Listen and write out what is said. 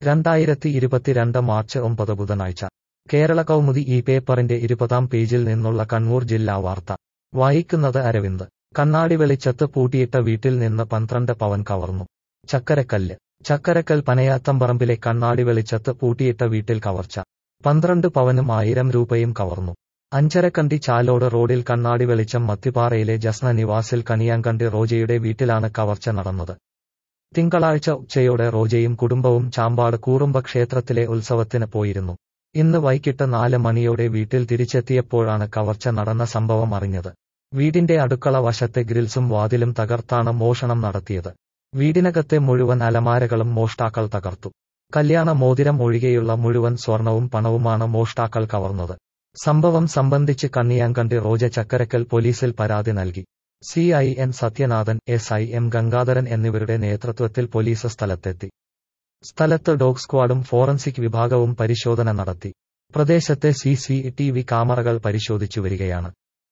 രണ്ടായിരത്തി ഇരുപത്തിരണ്ട് മാർച്ച് ഒമ്പത് ബുധനാഴ്ച കേരള കൗമുദി ഈ പേപ്പറിന്റെ ഇരുപതാം പേജിൽ നിന്നുള്ള കണ്ണൂർ ജില്ലാ വാർത്ത വായിക്കുന്നത് അരവിന്ദ് കണ്ണാടി വെളിച്ചത്ത് പൂട്ടിയിട്ട വീട്ടിൽ നിന്ന് പന്ത്രണ്ട് പവൻ കവർന്നു ചക്കരക്കല്ല് ചക്കരക്കൽ പനയാത്തമ്പറമ്പിലെ കണ്ണാടി വെളിച്ചത്ത് പൂട്ടിയിട്ട വീട്ടിൽ കവർച്ച പന്ത്രണ്ട് പവനും ആയിരം രൂപയും കവർന്നു അഞ്ചരക്കണ്ടി ചാലോട് റോഡിൽ കണ്ണാടി വെളിച്ചം മത്തിപ്പാറയിലെ ജസ്ന നിവാസിൽ കണിയാങ്കണ്ടി റോജയുടെ വീട്ടിലാണ് കവർച്ച നടന്നത് തിങ്കളാഴ്ച ഉച്ചയോടെ റോജയും കുടുംബവും ചാമ്പാട് കൂറുമ്പ ക്ഷേത്രത്തിലെ ഉത്സവത്തിന് പോയിരുന്നു ഇന്ന് വൈകിട്ട് നാല് മണിയോടെ വീട്ടിൽ തിരിച്ചെത്തിയപ്പോഴാണ് കവർച്ച നടന്ന സംഭവം അറിഞ്ഞത് വീടിന്റെ അടുക്കള വശത്തെ ഗ്രിൽസും വാതിലും തകർത്താണ് മോഷണം നടത്തിയത് വീടിനകത്തെ മുഴുവൻ അലമാരകളും മോഷ്ടാക്കൾ തകർത്തു കല്യാണ മോതിരം ഒഴികെയുള്ള മുഴുവൻ സ്വർണവും പണവുമാണ് മോഷ്ടാക്കൾ കവർന്നത് സംഭവം സംബന്ധിച്ച് കണ്ണിയാങ്കണ്ടി റോജ ചക്കരക്കൽ പോലീസിൽ പരാതി നൽകി C I N Sathyanathan S I M Gangadharan എന്നിവരുടെ നേതൃത്വത്തിൽ പോലീസ് സ്ഥലത്തെത്തി സ്ഥലത്ത് ഡോഗ് സ്ക്വാഡും ഫോറൻസിക് വിഭാഗവും പരിശോധന നടത്തി പ്രദേശത്തെ സി സി ടി വി ക്യാമറകൾ പരിശോധിച്ചു വരികയാണ്